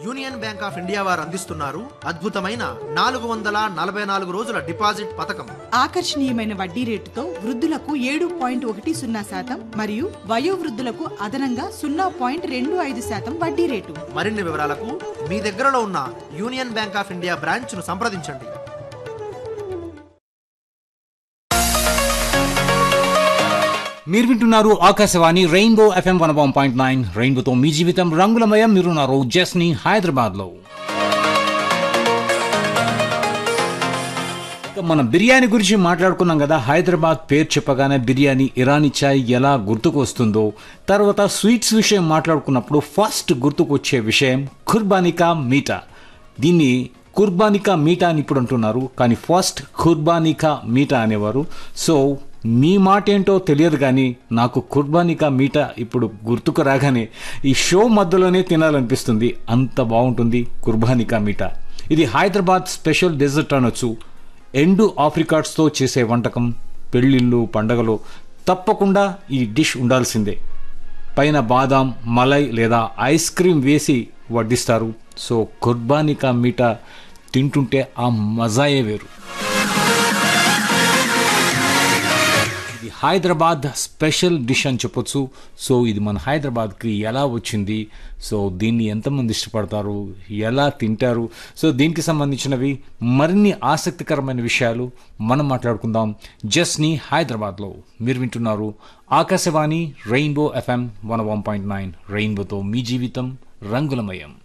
union Bank of India వారు అందిస్తున్నారు అద్భుతమైన నాలుగు వందల నలభై నాలుగు రోజుల డిపాజిట్ పథకం ఆకర్షణీయమైన వడ్డీ రేటుతో వృద్ధులకు ఏడు పాయింట్ ఒకటి సున్నా శాతం మరియు వయోవృద్ధులకు అదనంగా సున్నా పాయింట్ రెండు ఐదు శాతం వడ్డీ రేటు మరిన్ని వివరాలకు మీ దగ్గరలో ఉన్న Union Bank of India branch ను సంప్రదించండి మీరు వింటున్నారు Akashvani Rainbow FM one one point nine రెయిన్బోతో మీ జీవితం రంగులమయం మీరున్నారు జస్ని హైదరాబాద్ లో మనం బిర్యానీ గురించి మాట్లాడుకున్నాం కదా హైదరాబాద్ పేరు చెప్పగానే బిర్యానీ ఇరానీ చాయ్ ఎలా గుర్తుకు వస్తుందో తర్వాత స్వీట్స్ విషయం మాట్లాడుకున్నప్పుడు ఫస్ట్ గుర్తుకొచ్చే విషయం ఖుర్బానికా మీఠా దీన్ని కుర్బానికా మీఠా అని ఇప్పుడు అంటున్నారు కానీ ఫస్ట్ ఖుర్బానికా మీఠా అనేవారు సో మీ మాట ఏంటో తెలియదు కానీ నాకు కుర్బానికా మీట ఇప్పుడు గుర్తుకు రాగానే ఈ షో మధ్యలోనే తినాలనిపిస్తుంది అంత బాగుంటుంది కుర్బానికా మీట ఇది హైదరాబాద్ స్పెషల్ డెజర్ట్ అనొచ్చు ఎండు ఆఫ్రికాట్స్తో చేసే వంటకం పెళ్ళిళ్ళు పండగలు తప్పకుండా ఈ డిష్ ఉండాల్సిందే పైన బాదాం మలై లేదా ఐస్ క్రీమ్ వేసి వడ్డిస్తారు సో కుర్బానికా మీట తింటుంటే ఆ మజాయే వేరు ఇది హైదరాబాద్ స్పెషల్ డిష్ అని చెప్పొచ్చు సో ఇది మన హైదరాబాద్కి ఎలా వచ్చింది సో దీన్ని ఎంతమంది ఇష్టపడతారు ఎలా తింటారు సో దీనికి సంబంధించినవి మరిన్ని ఆసక్తికరమైన విషయాలు మనం మాట్లాడుకుందాం జస్ట్ని హైదరాబాద్లో మీరు వింటున్నారు Akashvani Rainbow FM one one point nine రెయిన్బోతో మీ జీవితం రంగులమయం